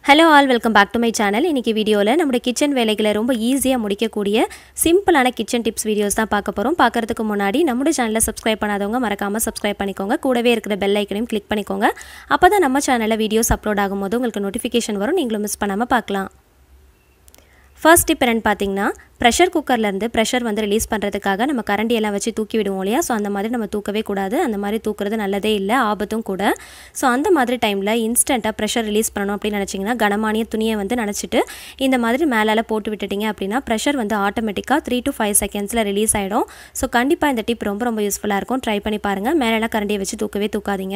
hello all welcome back to my channel இன்றைக்கி வீடியோவில் நம்முடைய கிச்சன் வேலைகளை ரொம்ப ஈஸியாக முடிக்கக்கூடிய சிம்பிளான கிச்சன் டிப்ஸ் வீடியோஸ் தான் பார்க்க போகிறோம் பார்க்குறதுக்கு முன்னாடி நம்முடைய சேனலை சப்ஸ்கிரைப் பண்ணாதவங்க மறக்காமல் சப்ஸ்கிரைப் பண்ணிக்கோங்க கூடவே இருக்கிற பெல் ஐக்கனையும் கிளிக் பண்ணிக்கோங்க அப்போ தான் நம்ம சேனலில் வீடியோஸ் அப்லோட் ஆகும்போது உங்களுக்கு நோட்டிஃபிகேஷன் வரும் நீங்களும் மிஸ் பண்ணாமல் பார்க்கலாம் ஃபர்ஸ்ட் டிப் என்னென்னு பார்த்தீங்கன்னா ப்ரெஷர் குக்கர்லேருந்து ப்ரெஷர் வந்து ரிலீஸ் பண்ணுறதுக்காக நம்ம கரண்டி எல்லாம் வச்சு தூக்கி விடுவோம் இல்லையா ஸோ அந்த மாதிரி நம்ம தூக்கவே கூடாது அந்த மாதிரி தூக்குறது நல்லதே இல்லை ஆபத்தும் கூட ஸோ அந்த மாதிரி டைமில் இன்ஸ்டண்ட்டாக ப்ரெஷர் ரிலீஸ் பண்ணணும் அப்படின்னு நினச்சிங்கன்னா கனமானிய துணியை வந்து நினச்சிட்டு இந்த மாதிரி மேலால் போட்டு விட்டுட்டிங்க அப்படின்னா ப்ரெஷர் வந்து ஆட்டோமேட்டிக்காக த்ரீ டு ஃபைவ் செகண்ட்ஸில் ரிலீஸ் ஆகிடும் ஸோ கண்டிப்பாக இந்த டிப் ரொம்ப ரொம்ப யூஸ்ஃபுல்லாக இருக்கும் ட்ரை பண்ணி பாருங்கள் மேலெல்லாம் கரண்டியை வச்சு தூக்கவே தூக்காதீங்க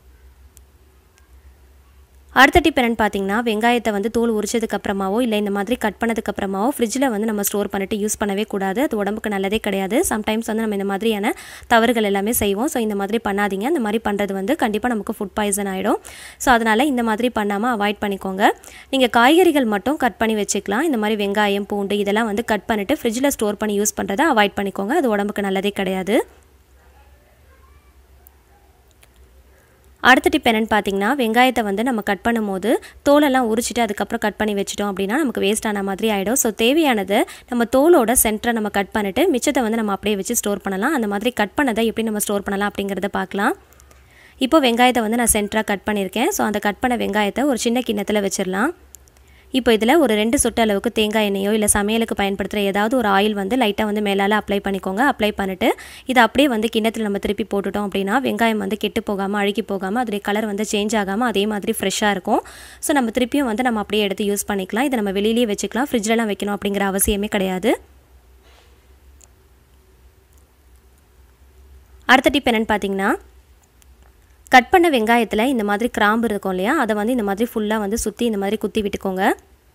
அடுத்த டிப் என்னென்னு பார்த்தீங்கன்னா வெங்காயத்தை வந்து தோல் உரிச்சதுக்கப்புறமாவோ இல்லை இந்த மாதிரி கட் பண்ணதுக்கப்புறமாவோ ஃப்ரிட்ஜில் வந்து நம்ம ஸ்டோர் பண்ணிட்டு யூஸ் பண்ணவே கூடாது அது உடம்புக்கு நல்லதே கிடையாது சம்டைம்ஸ் வந்து நம்ம இந்த மாதிரியான தவறுகள் எல்லாமே செய்வோம் ஸோ இந்த மாதிரி பண்ணாதீங்க இந்த மாதிரி பண்ணுறது வந்து கண்டிப்பாக நமக்கு ஃபுட் பாய்சன் ஆகிடும் ஸோ அதனால் இந்த மாதிரி பண்ணாமல் அவாய்ட் பண்ணிக்கோங்க நீங்கள் காய்கறிகள் மட்டும் கட் பண்ணி வச்சுக்கலாம் இந்த மாதிரி வெங்காயம் பூண்டு இதெல்லாம் வந்து கட் பண்ணிவிட்டு ஃப்ரிட்ஜில் ஸ்டோர் பண்ணி யூஸ் பண்ணுறதை அவாய்ட் பண்ணிக்கோங்க அது உடம்புக்கு நல்லதே கிடையாது அடுத்த டிப் என்னென்னு பார்த்தீங்கன்னா வெங்காயத்தை வந்து நம்ம கட் பண்ணும்போது தோலெல்லாம் உரிச்சிட்டு அதுக்கப்புறம் கட் பண்ணி வச்சிட்டோம் அப்படின்னா நமக்கு வேஸ்ட் ஆன மாதிரி ஆகிடும் ஸோ தேவையானது நம்ம தோலோட சென்டரை நம்ம கட் பண்ணிவிட்டு மிச்சத்தை வந்து நம்ம அப்படியே வச்சு ஸ்டோர் பண்ணலாம் அந்த மாதிரி கட் பண்ணதை எப்படி நம்ம ஸ்டோர் பண்ணலாம் அப்படிங்கிறத பார்க்கலாம் இப்போ வெங்காயத்தை வந்து நான் சென்டராக கட் பண்ணியிருக்கேன் ஸோ அந்த கட் பண்ண வெங்காயத்தை ஒரு சின்ன கிண்ணத்தில் வச்சிடலாம் இப்போ இதில் ஒரு ரெண்டு சொட்டு அளவுக்கு தேங்காய் எண்ணெயோ இல்லை சமையலுக்கு பயன்படுத்துகிற ஏதாவது ஒரு ஆயில் வந்து லைட்டாக வந்து மேலால் அப்ளை பண்ணிக்கோங்க அப்ளை பண்ணிவிட்டு இதை அப்படியே வந்து கிண்ணத்தில் நம்ம திருப்பி போட்டுட்டோம் அப்படின்னா வெங்காயம் வந்து கெட்டு போகாமல் அழுகி போகாமல் அதோடைய கலர் வந்து சேஞ்ச் ஆகாமல் அதே மாதிரி ஃப்ரெஷ்ஷாக இருக்கும் ஸோ நம்ம திருப்பியும் வந்து நம்ம அப்படியே எடுத்து யூஸ் பண்ணிக்கலாம் இதை நம்ம வெளியிலேயே வச்சுக்கலாம் ஃப்ரிட்ஜிலலாம் வைக்கணும் அப்படிங்கிற அவசியமே கிடையாது அடுத்த டிப் என்னென்னு பார்த்தீங்கன்னா கட் பண்ண வெங்காயத்தில் இந்த மாதிரி கிராம்பு இருக்கும் இல்லையா அதை வந்து இந்த மாதிரி ஃபுல்லாக வந்து சுற்றி இந்த மாதிரி குத்தி விட்டுக்கோங்க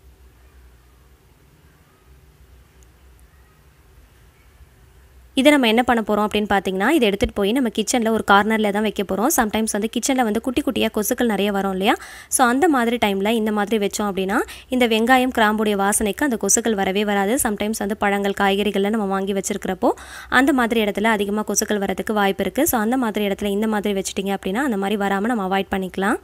இதை நம்ம என்ன பண்ண போகிறோம் அப்படின்னு பார்த்தீங்கன்னா இதை எடுத்துகிட்டு போய் நம்ம கிச்சனில் ஒரு கார்னரில் தான் வைக்க போகிறோம் சம்டைம்ஸ் வந்து கிச்சனில் வந்து குட்டி குட்டியாக கொசுக்கள் நிறைய வரும் இல்லையா ஸோ அந்த மாதிரி டைமில் இந்த மாதிரி வச்சோம் அப்படின்னா இந்த வெங்காயம் கிராம்புடைய வாசனைக்கு அந்த கொசுக்கள் வரவே வராது சம்டைம்ஸ் வந்து பழங்கள் காய்கறிகளில் நம்ம வாங்கி வச்சிருக்கிறப்போ அந்த மாதிரி இடத்துல அதிகமாக கொசுக்கள் வரதுக்கு வாய்ப்பு இருக்குது ஸோ அந்த மாதிரி இடத்துல இந்த மாதிரி வச்சிட்டிங்க அப்படின்னா அந்த மாதிரி வராமல் நம்ம அவாய்ட் பண்ணிக்கலாம்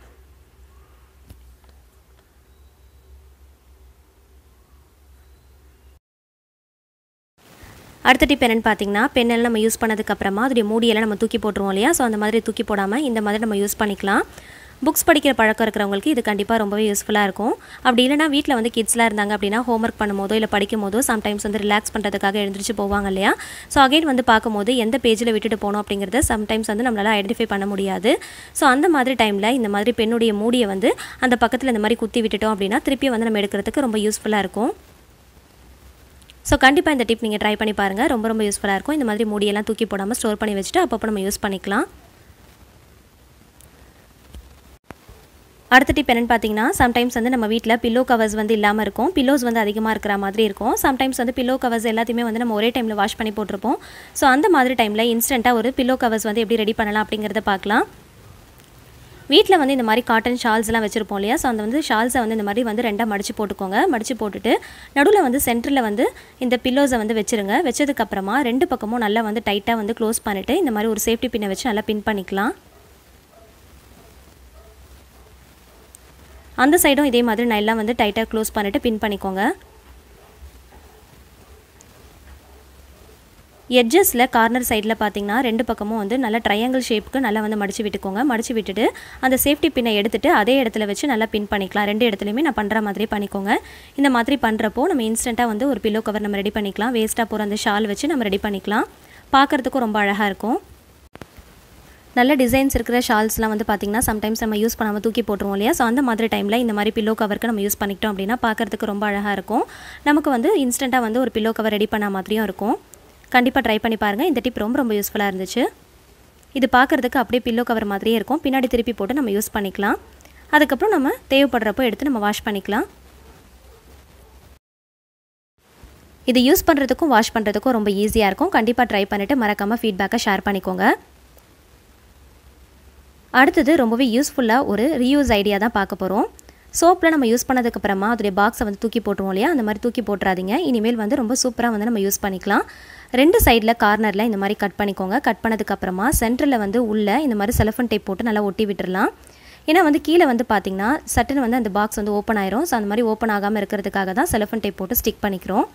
அடுத்த டிப் என்னென்னு பார்த்தீங்கன்னா பெண்ணெல்லாம் நம்ம யூஸ் பண்ணதுக்கப்புறமா அதோடைய மூடியெல்லாம் நம்ம தூக்கி போட்டுருவோம் இல்லையா ஸோ அந்த மாதிரி தூக்கி போடாமல் இந்த மாதிரி நம்ம யூஸ் பண்ணிக்கலாம் புக்ஸ் படிக்கிற பழக்கம் இருக்கிறவங்களுக்கு இது கண்டிப்பாக ரொம்பவே யூஸ்ஃபுல்லாக இருக்கும் அப்படி இல்லைனா வீட்டில் வந்து கிட்ஸ்லாம் இருந்தாங்க அப்படின்னா ஹோம்ஒர்க் பண்ணும்போதோ இல்லை படிக்கும் போதோ சம்டைம்ஸ் வந்து ரிலாக்ஸ் பண்ணுறதுக்காக எழுந்திரிச்சு போவாங்க இல்லையா ஸோ அகைன் வந்து பார்க்கும்போது எந்த பேஜில் விட்டுட்டு போனோம் அப்படிங்கிறத சம்டைம்ஸ் வந்து நம்மளால் ஐடென்டிஃபை பண்ண முடியாது ஸோ அந்த மாதிரி டைமில் இந்த மாதிரி பெண்ணுடைய மூடியை வந்து அந்த பக்கத்தில் இந்த மாதிரி குத்தி விட்டுட்டோம் அப்படின்னா திருப்பி வந்து நம்ம எடுக்கிறதுக்கு ரொம்ப யூஸ்ஃபுல்லாக இருக்கும் ஸோ கண்டிப்பாக இந்த டிப் நீங்கள் ட்ரை பண்ணி பாருங்கள் ரொம்ப ரொம்ப யூஸ்ஃபுல்லாக இருக்கும் இந்த மாதிரி மூடியெல்லாம் தூக்கி போடாமல் ஸ்டோர் பண்ணி வச்சுட்டு அப்பப்போ நம்ம யூஸ் பண்ணிக்கலாம் அடுத்த டிப் என்னென்னு பார்த்தீங்கன்னா சம்டைம்ஸ் வந்து நம்ம வீட்டில் பில்லோ கவர்ஸ் வந்து இல்லாமல் இருக்கும் பில்லோஸ் வந்து அதிகமாக இருக்கிற மாதிரி இருக்கும் சம்டைம்ஸ் வந்து பில்லோ கவர்ஸ் எல்லாத்தையுமே வந்து நம்ம ஒரே டைமில் வாஷ் பண்ணி போட்டிருப்போம் ஸோ அந்த மாதிரி டைமில் இன்ஸ்டண்ட்டாக ஒரு பில்லோ கவர்ஸ் வந்து எப்படி ரெடி பண்ணலாம் அப்படிங்கிறத பார்க்கலாம் வீட்டில் வந்து இந்த மாதிரி காட்டன் ஷால்ஸ்லாம் வச்சுருப்போம் இல்லையா ஸோ அந்த வந்து ஷால்ஸை வந்து இந்த மாதிரி வந்து ரெண்டாக மடித்து போட்டுக்கோங்க மடித்து போட்டுட்டு நடுவில் வந்து சென்டரில் வந்து இந்த பில்லோஸை வந்து வச்சுருங்க வச்சதுக்கப்புறமா ரெண்டு பக்கமும் நல்லா வந்து டைட்டாக வந்து க்ளோஸ் பண்ணிவிட்டு இந்த மாதிரி ஒரு சேஃப்டி பின்னை வச்சு நல்லா பின் பண்ணிக்கலாம் அந்த சைடும் இதே மாதிரி நல்லா வந்து டைட்டாக க்ளோஸ் பண்ணிவிட்டு பின் பண்ணிக்கோங்க எட்ஜஸில் கார்னர் சைடில் பார்த்தீங்கன்னா ரெண்டு பக்கமும் வந்து நல்லா ட்ரையாங்கிள் ஷேப்புக்கு நல்லா வந்து மடித்து விட்டுக்கோங்க மடித்து விட்டுட்டு அந்த சேஃப்டி பின்னை எடுத்துகிட்டு அதே இடத்துல வச்சு நல்லா பின் பண்ணிக்கலாம் ரெண்டு இடத்துலையுமே நான் பண்ணுற மாதிரி பண்ணிக்கோங்க இந்த மாதிரி பண்ணுறப்போ நம்ம இன்ஸ்டண்ட்டாக வந்து ஒரு பில்லோ கவர் நம்ம ரெடி பண்ணிக்கலாம் வேஸ்ட்டாக போகிற அந்த ஷால் வச்சு நம்ம ரெடி பண்ணிக்கலாம் பார்க்குறதுக்கும் ரொம்ப அழகாக இருக்கும் நல்ல டிசைன்ஸ் இருக்கிற ஷால்ஸ்லாம் வந்து பார்த்திங்கன்னா சம்டைம்ஸ் நம்ம யூஸ் பண்ணாமல் தூக்கி போட்டுருவோம் இல்லையா ஸோ அந்த மாதிரி டைமில் இந்த மாதிரி பில்லோ கவருக்கு நம்ம யூஸ் பண்ணிக்கிட்டோம் அப்படின்னா பார்க்குறதுக்கு ரொம்ப அழகாக இருக்கும் நமக்கு வந்து இன்ஸ்டண்ட்டாக வந்து ஒரு பில்லோ கவர் ரெடி பண்ண மாதிரியும் இருக்கும் கண்டிப்பாக ட்ரை பண்ணி பாருங்கள் இந்த டிப் ரொம்ப ரொம்ப யூஸ்ஃபுல்லாக இருந்துச்சு இது பார்க்குறதுக்கு அப்படியே பில்லோ கவர் மாதிரியே இருக்கும் பின்னாடி திருப்பி போட்டு நம்ம யூஸ் பண்ணிக்கலாம் அதுக்கப்புறம் நம்ம தேவைப்படுறப்போ எடுத்து நம்ம வாஷ் பண்ணிக்கலாம் இது யூஸ் பண்ணுறதுக்கும் வாஷ் பண்ணுறதுக்கும் ரொம்ப ஈஸியாக இருக்கும் கண்டிப்பாக ட்ரை பண்ணிவிட்டு மறக்காமல் ஃபீட்பேக்கை ஷேர் பண்ணிக்கோங்க அடுத்தது ரொம்பவே யூஸ்ஃபுல்லாக ஒரு ரீயூஸ் ஐடியா தான் பார்க்க போகிறோம் சோப்பில் நம்ம யூஸ் பண்ணதுக்கப்புறமா அதோடைய பாக்ஸை வந்து தூக்கி போட்டுருவோம் இல்லையா அந்த மாதிரி தூக்கி போட்டுறாதீங்க இனிமேல் வந்து ரொம்ப சூப்பராக வந்து நம்ம யூஸ் பண்ணிக்கலாம் ரெண்டு சைடில் கார்னரில் இந்த மாதிரி கட் பண்ணிக்கோங்க கட் பண்ணதுக்கப்புறமா சென்டரில் வந்து உள்ளே இந்த மாதிரி செலஃபன் டேப் போட்டு நல்லா ஒட்டி விட்டுடலாம் ஏன்னா வந்து கீழே வந்து பார்த்திங்கன்னா சட்டுன்னு வந்து அந்த பாக்ஸ் வந்து ஓப்பன் ஆயிரும் ஸோ அந்த மாதிரி ஓப்பன் ஆகாமல் இருக்கிறதுக்காக தான் செலஃபன் டேப் போட்டு ஸ்டிக் பண்ணிக்கிறோம்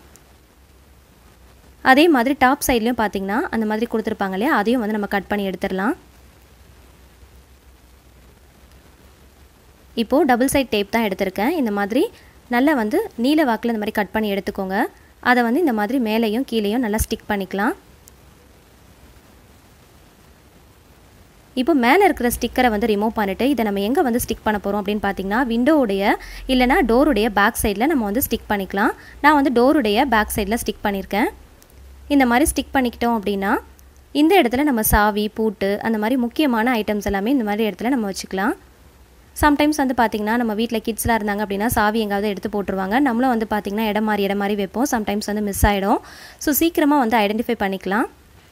அதே மாதிரி டாப் சைட்லேயும் பார்த்திங்கன்னா அந்த மாதிரி கொடுத்துருப்பாங்க இல்லையா அதையும் வந்து நம்ம கட் பண்ணி எடுத்துடலாம் இப்போது டபுள் சைட் டேப் தான் எடுத்திருக்கேன் இந்த மாதிரி நல்லா வந்து நீல வாக்கில் இந்த மாதிரி கட் பண்ணி எடுத்துக்கோங்க அதை வந்து இந்த மாதிரி மேலேயும் கீழேயும் நல்லா ஸ்டிக் பண்ணிக்கலாம் இப்போ மேலே இருக்கிற ஸ்டிக்கரை வந்து ரிமூவ் பண்ணிவிட்டு இதை நம்ம எங்கே வந்து ஸ்டிக் பண்ண போகிறோம் அப்படின்னு பார்த்தீங்கன்னா விண்டோவுடைய இல்லைனா டோருடைய பேக் சைடில் நம்ம வந்து ஸ்டிக் பண்ணிக்கலாம் நான் வந்து டோருடைய பேக் சைடில் ஸ்டிக் பண்ணியிருக்கேன் இந்த மாதிரி ஸ்டிக் பண்ணிக்கிட்டோம் அப்படின்னா இந்த இடத்துல நம்ம சாவி பூட்டு அந்த மாதிரி முக்கியமான ஐட்டம்ஸ் எல்லாமே இந்த மாதிரி இடத்துல நம்ம வச்சுக்கலாம் சம்டைம்ஸ் வந்து பார்த்திங்கன்னா நம்ம வீட்டில் கிட்ஸ்லாம் இருந்தாங்க அப்படின்னா சாவி எங்காவது எடுத்து போட்டுருவாங்க நம்மளும் வந்து பார்த்திங்கன்னா இடம் மாதிரி இடம் மாதிரி வைப்போம் சம்டைம்ஸ் வந்து மிஸ் ஆகிடும் ஸோ சீக்கிரமாக வந்து ஐடென்டிஃபை பண்ணிக்கலாம்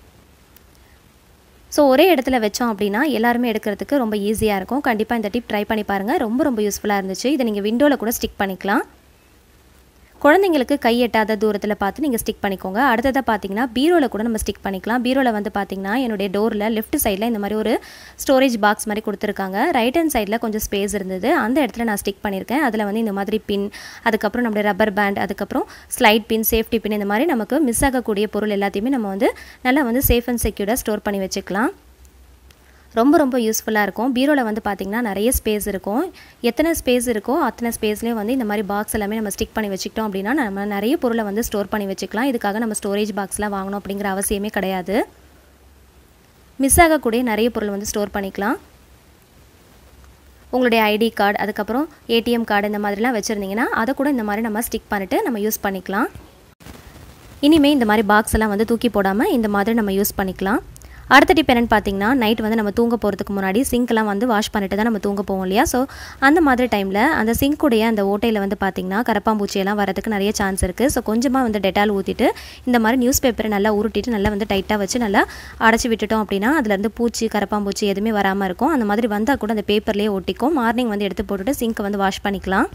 ஸோ ஒரே இடத்துல வச்சோம் அப்படின்னா எல்லாருமே எடுக்கிறதுக்கு ரொம்ப ஈஸியாக இருக்கும் கண்டிப்பாக இந்த டிப் ட்ரை பண்ணி பாருங்கள் ரொம்ப ரொம்ப யூஸ்ஃபுல்லாக இருந்துச்சு இதை நீங்கள் விண்டோவில் கூட ஸ்டிக் பண்ணிக்கலாம் குழந்தைங்களுக்கு கை எட்டாத தூரத்தில் பார்த்து நீங்கள் ஸ்டிக் பண்ணிக்கோங்க அடுத்ததாக பார்த்தீங்கன்னா பீரோவில் கூட நம்ம ஸ்டிக் பண்ணிக்கலாம் பீரோவில் வந்து பார்த்தீங்கன்னா என்னுடைய டோரில் லெஃப்ட் சைடில் இந்த மாதிரி ஒரு ஸ்டோரேஜ் பாக்ஸ் மாதிரி கொடுத்துருக்காங்க ரைட் ஹேண்ட் சைடில் கொஞ்சம் ஸ்பேஸ் இருந்தது அந்த இடத்துல நான் ஸ்டிக் பண்ணியிருக்கேன் அதில் வந்து இந்த மாதிரி பின் அதுக்கப்புறம் நம்மளுடைய ரப்பர் பேண்ட் அதுக்கப்புறம் ஸ்லைட் பின் சேஃப்டி பின் இந்த மாதிரி நமக்கு மிஸ் ஆகக்கூடிய பொருள் எல்லாத்தையுமே நம்ம வந்து நல்லா வந்து சேஃப் அண்ட் செக்யூர்டாக ஸ்டோர் பண்ணி வச்சுக்கலாம் ரொம்ப ரொம்ப யூஸ்ஃபுல்லாக இருக்கும் பீரோவில் வந்து பார்த்திங்கன்னா நிறைய ஸ்பேஸ் இருக்கும் எத்தனை ஸ்பேஸ் இருக்கோ அத்தனை ஸ்பேஸ்லேயும் வந்து இந்த மாதிரி பாக்ஸ் எல்லாமே நம்ம ஸ்டிக் பண்ணி வச்சுக்கிட்டோம் அப்படின்னா நம்ம நிறைய பொருளை வந்து ஸ்டோர் பண்ணி வச்சுக்கலாம் இதுக்காக நம்ம ஸ்டோரேஜ் பாக்ஸ்லாம் வாங்கணும் அப்படிங்கிற அவசியமே கிடையாது மிஸ் ஆகக்கூடிய நிறைய பொருள் வந்து ஸ்டோர் பண்ணிக்கலாம் உங்களுடைய ஐடி கார்டு அதுக்கப்புறம் ஏடிஎம் கார்டு இந்த மாதிரிலாம் வச்சுருந்தீங்கன்னா அதை கூட இந்த மாதிரி நம்ம ஸ்டிக் பண்ணிவிட்டு நம்ம யூஸ் பண்ணிக்கலாம் இனிமேல் இந்த மாதிரி பாக்ஸ் எல்லாம் வந்து தூக்கி போடாமல் இந்த மாதிரி நம்ம யூஸ் பண்ணிக்கலாம் அடுத்த டிப் என்னென்னு பார்த்தீங்கன்னா நைட் வந்து நம்ம தூங்க போகிறதுக்கு முன்னாடி சிங்க்லாம் வந்து வாஷ் பண்ணிட்டு தான் நம்ம தூங்க போவோம் இல்லையா ஸோ அந்த மாதிரி டைமில் அந்த சிங்க்குடைய அந்த ஓட்டையில் வந்து பார்த்திங்கன்னா கரப்பாம்பூச்சியெல்லாம் வரதுக்கு நிறைய சான்ஸ் இருக்குது ஸோ கொஞ்சமாக வந்து டெட்டால் ஊற்றிட்டு இந்த மாதிரி நியூஸ் பேப்பரை நல்லா உருட்டிட்டு நல்லா வந்து டைட்டாக வச்சு நல்லா அடைச்சி விட்டுட்டோம் அப்படின்னா அதுலேருந்து பூச்சி கரப்பாம்பூச்சி எதுவுமே வராமல் இருக்கும் அந்த மாதிரி வந்தால் கூட அந்த பேப்பர்லேயே ஒட்டிக்கும் மார்னிங் வந்து எடுத்து போட்டுட்டு சிங்க்கை வந்து வாஷ் பண்ணிக்கலாம்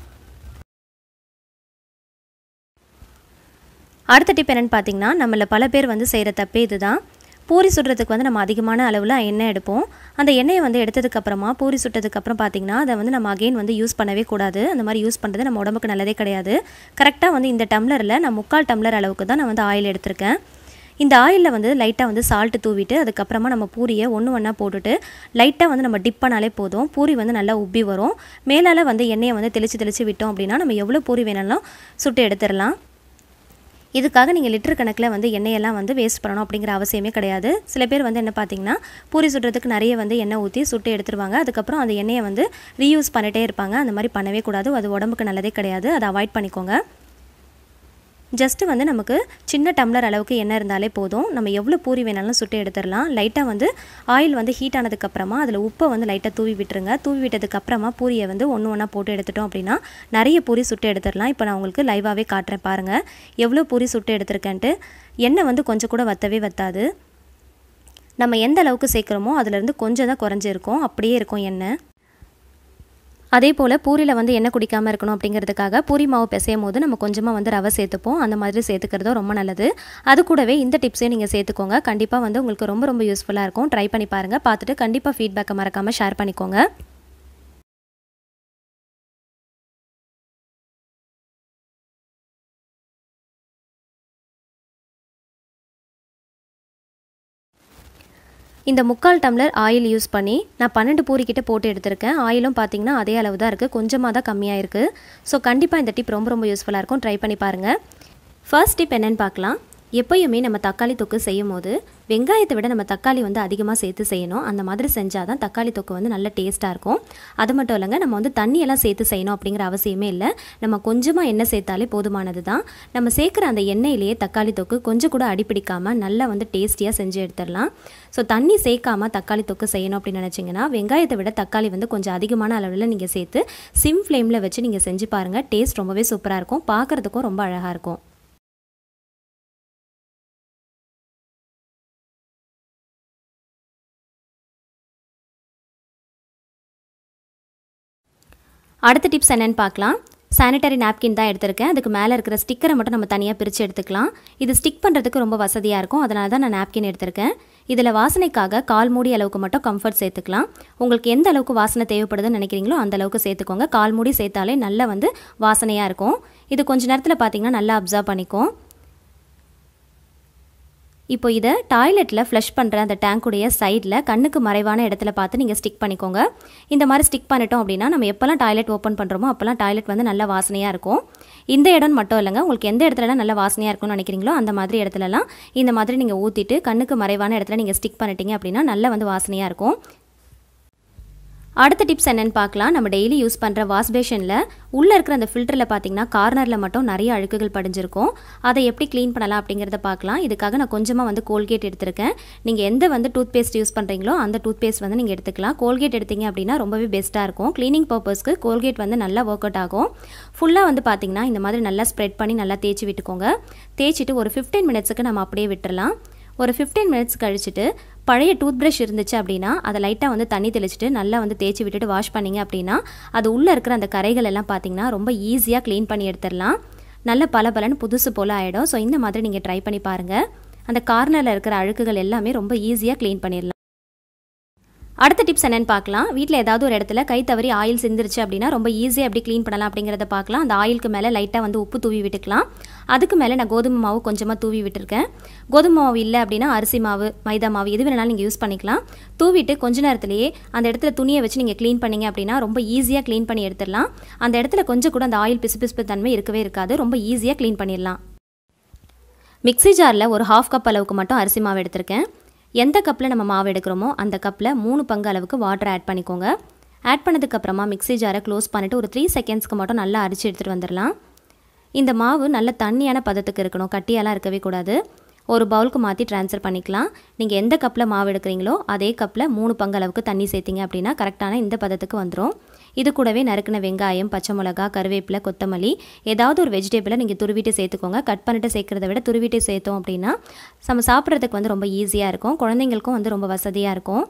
அடுத்த டிப் என்னென்னு பார்த்தீங்கன்னா நம்மள பல பேர் வந்து செய்கிற தப்பே இதுதான் பூரி சுடுறதுக்கு வந்து நம்ம அதிகமான அளவில் எண்ணெய் எடுப்போம் அந்த எண்ணெயை வந்து எடுத்ததுக்கப்புறமா பூரி சுட்டதுக்கப்புறம் பார்த்திங்கன்னா அதை வந்து நம்ம அகெயின் வந்து யூஸ் பண்ணவே கூடாது அந்த மாதிரி யூஸ் பண்ணுறது நம்ம உடம்புக்கு நல்லதே கிடையாது கரெக்டாக வந்து இந்த டம்ளரில் நான் முக்கால் டம்ளர் அளவுக்கு தான் நான் வந்து ஆயில் எடுத்திருக்கேன் இந்த ஆயிலில் வந்து லைட்டாக வந்து சால்ட்டு தூவிட்டு அதுக்கப்புறமா நம்ம பூரியை ஒன்று ஒன்றா போட்டுட்டு லைட்டாக வந்து நம்ம டிப் பண்ணாலே போதும் பூரி வந்து நல்லா உப்பி வரும் மேலால் வந்து எண்ணெயை வந்து தெளித்து தெளித்து விட்டோம் அப்படின்னா நம்ம எவ்வளோ பூரி வேணாலும் சுட்டு எடுத்துடலாம் இதுக்காக நீங்கள் லிட்டர் கணக்கில் வந்து எண்ணெயெல்லாம் வந்து வேஸ்ட் பண்ணணும் அப்படிங்கிற அவசியமே கிடையாது சில பேர் வந்து என்ன பார்த்தீங்கன்னா பூரி சுடுறதுக்கு நிறைய வந்து எண்ணெய் ஊற்றி சுட்டு எடுத்துருவாங்க அதுக்கப்புறம் அந்த எண்ணெயை வந்து ரீயூஸ் பண்ணிகிட்டே இருப்பாங்க அந்த மாதிரி பண்ணவே கூடாது அது உடம்புக்கு நல்லதே கிடையாது அதை அவாய்ட் பண்ணிக்கோங்க ஜஸ்ட்டு வந்து நமக்கு சின்ன டம்ளர் அளவுக்கு எண்ணெய் இருந்தாலே போதும் நம்ம எவ்வளோ பூரி வேணாலும் சுட்டு எடுத்துடலாம் லைட்டாக வந்து ஆயில் வந்து ஹீட் ஆனதுக்கப்புறமா அதில் உப்பை வந்து லைட்டாக தூவி விட்டுருங்க தூவி விட்டதுக்கப்புறமா பூரியை வந்து ஒன்று ஒன்றா போட்டு எடுத்துட்டோம் அப்படின்னா நிறைய பூரி சுட்டு எடுத்துடலாம் இப்போ நான் உங்களுக்கு லைவாகவே காட்டுறேன் பாருங்கள் எவ்வளோ பூரி சுட்டு எடுத்திருக்கேன்ட்டு எண்ணெய் வந்து கொஞ்சம் கூட வத்தவே வத்தாது நம்ம எந்த அளவுக்கு சேர்க்குறோமோ அதுலேருந்து கொஞ்சம் தான் குறைஞ்சிருக்கும் அப்படியே இருக்கும் எண்ணெய் அதே போல் பூரியில் வந்து எண்ணெய் குடிக்காமல் இருக்கணும் அப்படிங்கிறதுக்காக பூரி மாவு பிசையும் போது நம்ம கொஞ்சமாக வந்து ரவை சேர்த்துப்போம் அந்த மாதிரி சேர்த்துக்கிறதும் ரொம்ப நல்லது அது கூடவே இந்த டிப்ஸையும் நீங்கள் சேர்த்துக்கோங்க கண்டிப்பாக வந்து உங்களுக்கு ரொம்ப ரொம்ப யூஸ்ஃபுல்லாக இருக்கும் ட்ரை பண்ணி பாருங்கள் பார்த்துட்டு கண்டிப்பாக ஃபீட்பேக்கை மறக்காமல் ஷேர் பண்ணிக்கோங்க இந்த முக்கால் டம்ளர் ஆயில் யூஸ் பண்ணி நான் பன்னெண்டு பூரி கிட்ட போட்டு எடுத்திருக்கேன் ஆயிலும் பார்த்தீங்கன்னா அதே அளவு தான் இருக்குது கொஞ்சமாக தான் கம்மியாக இருக்குது ஸோ கண்டிப்பாக இந்த டிப் ரொம்ப ரொம்ப யூஸ்ஃபுல்லாக இருக்கும் ட்ரை பண்ணி பாருங்கள் ஃபர்ஸ்ட் டிப் என்னென்னு பார்க்கலாம் எப்பயுமே நம்ம தக்காளி தொக்கு செய்யும் போது வெங்காயத்தை விட நம்ம தக்காளி வந்து அதிகமாக சேர்த்து செய்யணும் அந்த மாதிரி செஞ்சால் தான் தக்காளி தொக்கு வந்து நல்ல டேஸ்ட்டாக இருக்கும் அது மட்டும் இல்லைங்க நம்ம வந்து தண்ணியெல்லாம் சேர்த்து செய்யணும் அப்படிங்கிற அவசியமே இல்லை நம்ம கொஞ்சமாக எண்ணெய் சேர்த்தாலே போதுமானது தான் நம்ம சேர்க்குற அந்த எண்ணெயிலேயே தக்காளி தொக்கு கொஞ்சம் கூட அடிப்பிடிக்காமல் நல்லா வந்து டேஸ்டியாக செஞ்சு எடுத்துடலாம் ஸோ தண்ணி சேர்க்காமல் தக்காளி தொக்கு செய்யணும் அப்படின்னு நினச்சிங்கன்னா வெங்காயத்தை விட தக்காளி வந்து கொஞ்சம் அதிகமான அளவில் நீங்கள் சேர்த்து சிம் ஃப்ளேமில் வச்சு நீங்கள் செஞ்சு பாருங்கள் டேஸ்ட் ரொம்பவே சூப்பராக இருக்கும் பார்க்குறதுக்கும் ரொம்ப அழகாக இருக்கும் அடுத்த டிப்ஸ் என்னென்னு பார்க்கலாம் சானிட்டரி நாப்கின் தான் எடுத்திருக்கேன் அதுக்கு மேலே இருக்கிற ஸ்டிக்கரை மட்டும் நம்ம தனியாக பிரித்து எடுத்துக்கலாம் இது ஸ்டிக் பண்ணுறதுக்கு ரொம்ப வசதியாக இருக்கும் அதனால தான் நான் நாப்கின் எடுத்திருக்கேன் இதில் வாசனைக்காக கால் மூடி அளவுக்கு மட்டும் கம்ஃபர்ட் சேர்த்துக்கலாம் உங்களுக்கு எந்த அளவுக்கு வாசனை தேவைப்படுதுன்னு நினைக்கிறீங்களோ அந்த அளவுக்கு சேர்த்துக்கோங்க கால் மூடி சேர்த்தாலே நல்லா வந்து வாசனையாக இருக்கும் இது கொஞ்ச நேரத்தில் பார்த்தீங்கன்னா நல்லா அப்சர்வ் பண்ணிக்கும் இப்போ இதை டாய்லெட்டில் ஃப்ளஷ் பண்ணுற அந்த டேங்க்குடைய சைடில் கண்ணுக்கு மறைவான இடத்துல பார்த்து நீங்கள் ஸ்டிக் பண்ணிக்கோங்க இந்த மாதிரி ஸ்டிக் பண்ணிட்டோம் அப்படின்னா நம்ம எப்போல்லாம் டாய்லெட் ஓப்பன் பண்ணுறோமோ அப்போல்லாம் டாய்லெட் வந்து நல்ல வாசனையாக இருக்கும் இந்த இடம் மட்டும் இல்லைங்க உங்களுக்கு எந்த இடத்துலலாம் நல்ல வாசனையாக இருக்கும்னு நினைக்கிறீங்களோ அந்த மாதிரி இடத்துலலாம் இந்த மாதிரி நீங்கள் ஊற்றிட்டு கண்ணுக்கு மறைவான இடத்துல நீங்கள் ஸ்டிக் பண்ணிட்டீங்க அப்படின்னா நல்லா வந்து வாசனையாக இருக்கும் அடுத்த டிப்ஸ் என்னென்னு பார்க்கலாம் நம்ம டெய்லி யூஸ் பண்ணுற வாஷ் பேஷனில் உள்ளே இருக்கிற அந்த ஃபில்டரில் பார்த்தீங்கன்னா கார்னரில் மட்டும் நிறைய அழுக்குகள் படிஞ்சிருக்கும் அதை எப்படி க்ளீன் பண்ணலாம் அப்படிங்கிறத பார்க்கலாம் இதுக்காக நான் கொஞ்சமாக வந்து கோல்கேட் எடுத்திருக்கேன் நீங்கள் எந்த வந்து டூத் பேஸ்ட் யூஸ் பண்ணுறீங்களோ அந்த டூத் பேஸ்ட் வந்து நீங்கள் எடுத்துக்கலாம் கோல்கேட் எடுத்தீங்க அப்படின்னா ரொம்பவே பெஸ்ட்டாக இருக்கும் க்ளீனிங் பர்பஸ்க்கு கோல்கேட் வந்து நல்லா ஒர்க் அவுட் ஆகும் ஃபுல்லாக வந்து பார்த்தீங்கன்னா இந்த மாதிரி நல்லா ஸ்ப்ரெட் பண்ணி நல்லா தேய்ச்சி விட்டுக்கோங்க தேய்ச்சிட்டு ஒரு ஃபிஃப்டீன் மினிட்ஸுக்கு நம்ம அப்படியே விட்டுறலாம் ஒரு ஃபிஃப்டீன் மினிட்ஸ் கழிச்சிட்டு பழைய டூத் ப்ரஷ் இருந்துச்சு அப்படின்னா அதை லைட்டாக வந்து தண்ணி தெளிச்சிட்டு நல்லா வந்து தேய்ச்சி விட்டுட்டு வாஷ் பண்ணிங்க அப்படின்னா அது உள்ளே இருக்கிற அந்த கரைகள் எல்லாம் பார்த்தீங்கன்னா ரொம்ப ஈஸியாக க்ளீன் பண்ணி எடுத்துடலாம் நல்ல பல பலன்னு புதுசு போல் ஆகிடும் ஸோ இந்த மாதிரி நீங்கள் ட்ரை பண்ணி பாருங்கள் அந்த கார்னரில் இருக்கிற அழுக்குகள் எல்லாமே ரொம்ப ஈஸியாக க்ளீன் பண்ணிடலாம் அடுத்த டிப்ஸ் என்னென்னு பார்க்கலாம் வீட்டில் ஏதாவது ஒரு இடத்துல கை தவறி ஆயில் சிந்திருச்சு அப்படின்னா ரொம்ப ஈஸியாக எப்படி க்ளீன் பண்ணலாம் அப்படிங்கிறத பார்க்கலாம் அந்த ஆயிலுக்கு மேலே லைட்டாக வந்து உப்பு தூவி விட்டுக்கலாம் அதுக்கு மேலே நான் கோதுமை மாவு கொஞ்சமாக தூவி விட்டுருக்கேன் கோதுமை மாவு இல்லை அப்படின்னா அரிசி மாவு மைதா மாவு எது வேணாலும் நீங்கள் யூஸ் பண்ணிக்கலாம் தூவிட்டு கொஞ்ச நேரத்திலேயே அந்த இடத்துல துணியை வச்சு நீங்கள் க்ளீன் பண்ணீங்க அப்படின்னா ரொம்ப ஈஸியாக க்ளீன் பண்ணி எடுத்துடலாம் அந்த இடத்துல கொஞ்சம் கூட அந்த ஆயில் பிசு பிசுப்பு தன்மை இருக்கவே இருக்காது ரொம்ப ஈஸியாக க்ளீன் பண்ணிடலாம் மிக்ஸி ஜாரில் ஒரு ஹாஃப் கப் அளவுக்கு மட்டும் அரிசி மாவு எடுத்திருக்கேன் எந்த கப்பில் நம்ம மாவு எடுக்கிறோமோ அந்த கப்பில் மூணு பங்கு அளவுக்கு வாட்டர் ஆட் பண்ணிக்கோங்க ஆட் பண்ணதுக்கப்புறமா மிக்ஸி ஜாரை க்ளோஸ் பண்ணிவிட்டு ஒரு த்ரீ செகண்ட்ஸ்க்கு மட்டும் நல்லா அரிச்சு எடுத்துகிட்டு வந்துடலாம் இந்த மாவு நல்ல தண்ணியான பதத்துக்கு இருக்கணும் கட்டியெல்லாம் இருக்கவே கூடாது ஒரு பவுலுக்கு மாற்றி ட்ரான்ஸ்ஃபர் பண்ணிக்கலாம் நீங்கள் எந்த கப்பில் மாவு எடுக்கிறீங்களோ அதே கப்பில் மூணு பங்கு அளவுக்கு தண்ணி சேர்த்திங்க அப்படின்னா கரெக்டான இந்த பதத்துக்கு வந்துடும் இது கூடவே நறுக்கின வெங்காயம் பச்சை மிளகா கருவேப்பிலை கொத்தமல்லி ஏதாவது ஒரு வெஜிடபிளை நீங்கள் துருவிட்டு சேர்த்துக்கோங்க கட் பண்ணிட்டு சேர்க்குறத விட துருவிட்டு சேர்த்தோம் அப்படின்னா நம்ம சாப்பிட்றதுக்கு வந்து ரொம்ப ஈஸியாக இருக்கும் குழந்தைங்களுக்கும் வந்து ரொம்ப வசதியாக இருக்கும்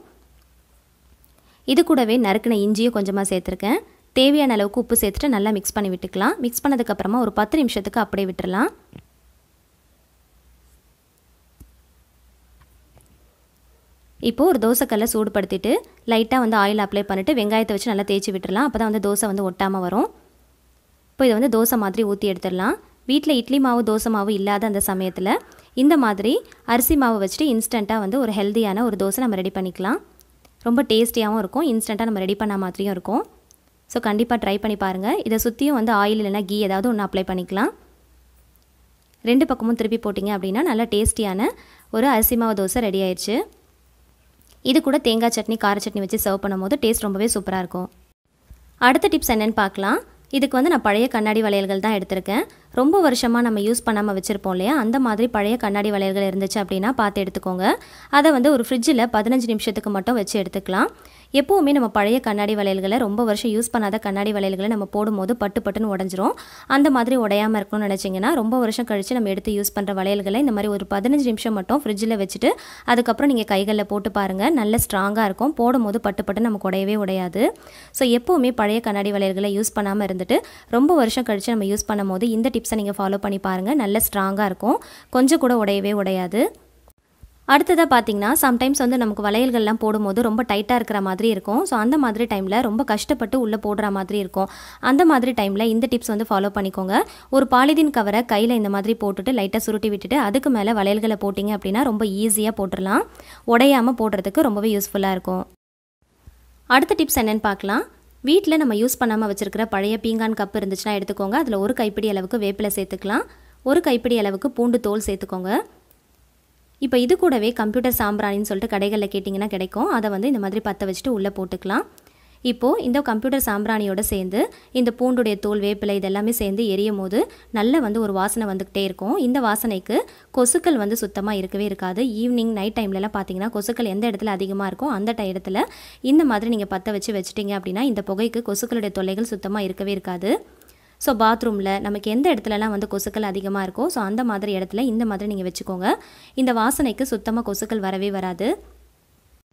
இது கூடவே நறுக்கின இஞ்சியும் கொஞ்சமாக சேர்த்துருக்கேன் தேவையான அளவுக்கு உப்பு சேர்த்துட்டு நல்லா மிக்ஸ் பண்ணி விட்டுக்கலாம் மிக்ஸ் பண்ணதுக்கப்புறமா ஒரு பத்து நிமிஷத்துக்கு அப்படியே விட்டுறலாம் இப்போது ஒரு தோசைக்கல்லை சூடுபடுத்திட்டு லைட்டாக வந்து ஆயில் அப்ளை பண்ணிவிட்டு வெங்காயத்தை வச்சு நல்லா தேய்ச்சி விட்டுறலாம் அப்போ தான் வந்து தோசை வந்து ஒட்டாமல் வரும் இப்போ இதை வந்து தோசை மாதிரி ஊற்றி எடுத்துடலாம் வீட்டில் இட்லி மாவு தோசை மாவு இல்லாத அந்த சமயத்தில் இந்த மாதிரி அரிசி மாவு வச்சுட்டு இன்ஸ்டண்ட்டாக வந்து ஒரு ஹெல்த்தியான ஒரு தோசை நம்ம ரெடி பண்ணிக்கலாம் ரொம்ப டேஸ்டியாகவும் இருக்கும் இன்ஸ்டண்ட்டாக நம்ம ரெடி பண்ண மாதிரியும் இருக்கும் ஸோ கண்டிப்பாக ட்ரை பண்ணி பாருங்கள் இதை சுற்றியும் வந்து ஆயில் இல்லைனா கீ ஏதாவது ஒன்று அப்ளை பண்ணிக்கலாம் ரெண்டு பக்கமும் திருப்பி போட்டிங்க அப்படின்னா நல்லா டேஸ்டியான ஒரு அரிசி மாவு தோசை ரெடி ஆயிடுச்சு இது கூட தேங்காய் சட்னி கார சட்னி வச்சு சர்வ் பண்ணும்போது டேஸ்ட் ரொம்பவே சூப்பராக இருக்கும் அடுத்த டிப்ஸ் என்னென்னு பார்க்கலாம் இதுக்கு வந்து நான் பழைய கண்ணாடி வளையல்கள் தான் எடுத்திருக்கேன் ரொம்ப வருஷமாக நம்ம யூஸ் பண்ணாமல் வச்சுருப்போம் இல்லையா அந்த மாதிரி பழைய கண்ணாடி வளையல்கள் இருந்துச்சு அப்படின்னா பார்த்து எடுத்துக்கோங்க அதை வந்து ஒரு ஃப்ரிட்ஜில் பதினஞ்சு நிமிஷத்துக்கு மட்டும் வச்சு எடுத்துக்கலாம் எப்போவுமே நம்ம பழைய கண்ணாடி வளையல்களை ரொம்ப வருஷம் யூஸ் பண்ணாத கண்ணாடி வளையல்களை நம்ம போடும்போது பட்டு பட்டுன்னு உடஞ்சிரும் அந்த மாதிரி உடையாமல் இருக்கணும்னு நினச்சிங்கன்னா ரொம்ப வருஷம் கழித்து நம்ம எடுத்து யூஸ் பண்ணுற வளையல்களை இந்த மாதிரி ஒரு பதினஞ்சு நிமிஷம் மட்டும் ஃப்ரிட்ஜில் வச்சுட்டு அதுக்கப்புறம் நீங்கள் கைகளில் போட்டு பாருங்கள் நல்ல ஸ்ட்ராங்காக இருக்கும் போடும்போது பட்டு பட்டு நமக்கு உடையவே உடையாது ஸோ எப்போவுமே பழைய கண்ணாடி வளையல்களை யூஸ் பண்ணாமல் இருந்துட்டு ரொம்ப வருஷம் கழித்து நம்ம யூஸ் பண்ணும்போது இந்த டிப்ஸை நீங்கள் ஃபாலோ பண்ணி பாருங்கள் நல்ல ஸ்ட்ராங்காக இருக்கும் கொஞ்சம் கூட உடையவே உடையாது அடுத்ததாக பார்த்தீங்கன்னா சம்டைம்ஸ் வந்து நமக்கு வளையல்கள்லாம் போடும்போது ரொம்ப டைட்டாக இருக்கிற மாதிரி இருக்கும் ஸோ அந்த மாதிரி டைமில் ரொம்ப கஷ்டப்பட்டு உள்ளே போடுற மாதிரி இருக்கும் அந்த மாதிரி டைமில் இந்த டிப்ஸ் வந்து ஃபாலோ பண்ணிக்கோங்க ஒரு பாலிதீன் கவரை கையில் இந்த மாதிரி போட்டுட்டு லைட்டாக சுருட்டி விட்டுட்டு அதுக்கு மேலே வளையல்களை போட்டிங்க அப்படின்னா ரொம்ப ஈஸியாக போட்டுடலாம் உடையாமல் போடுறதுக்கு ரொம்பவே யூஸ்ஃபுல்லாக இருக்கும் அடுத்த டிப்ஸ் என்னென்னு பார்க்கலாம் வீட்டில் நம்ம யூஸ் பண்ணாமல் வச்சுருக்கிற பழைய பீங்கான் கப் இருந்துச்சுன்னா எடுத்துக்கோங்க அதில் ஒரு கைப்பிடி அளவுக்கு வேப்பிலை சேர்த்துக்கலாம் ஒரு கைப்பிடி அளவுக்கு பூண்டு தோல் சேர்த்துக்கோங்க இப்போ இது கூடவே கம்ப்யூட்டர் சாம்பிராணின்னு சொல்லிட்டு கடைகளில் கேட்டிங்கன்னா கிடைக்கும் அதை வந்து இந்த மாதிரி பற்ற வச்சுட்டு உள்ளே போட்டுக்கலாம் இப்போது இந்த கம்ப்யூட்டர் சாம்பிராணியோட சேர்ந்து இந்த பூண்டுடைய தோல் வேப்பிலை இதெல்லாமே சேர்ந்து எரியும் போது நல்ல வந்து ஒரு வாசனை வந்துக்கிட்டே இருக்கும் இந்த வாசனைக்கு கொசுக்கள் வந்து சுத்தமாக இருக்கவே இருக்காது ஈவினிங் நைட் டைம்லலாம் பார்த்தீங்கன்னா கொசுக்கள் எந்த இடத்துல அதிகமாக இருக்கோ அந்த டை இடத்துல இந்த மாதிரி நீங்கள் பற்ற வச்சு வச்சிட்டிங்க அப்படின்னா இந்த புகைக்கு கொசுக்களுடைய தொல்லைகள் சுத்தமாக இருக்கவே இருக்காது ஸோ பாத்ரூமில் நமக்கு எந்த இடத்துலலாம் வந்து கொசுக்கள் அதிகமாக இருக்கோ ஸோ அந்த மாதிரி இடத்துல இந்த மாதிரி நீங்கள் வச்சுக்கோங்க இந்த வாசனைக்கு சுத்தமாக கொசுக்கள் வரவே வராது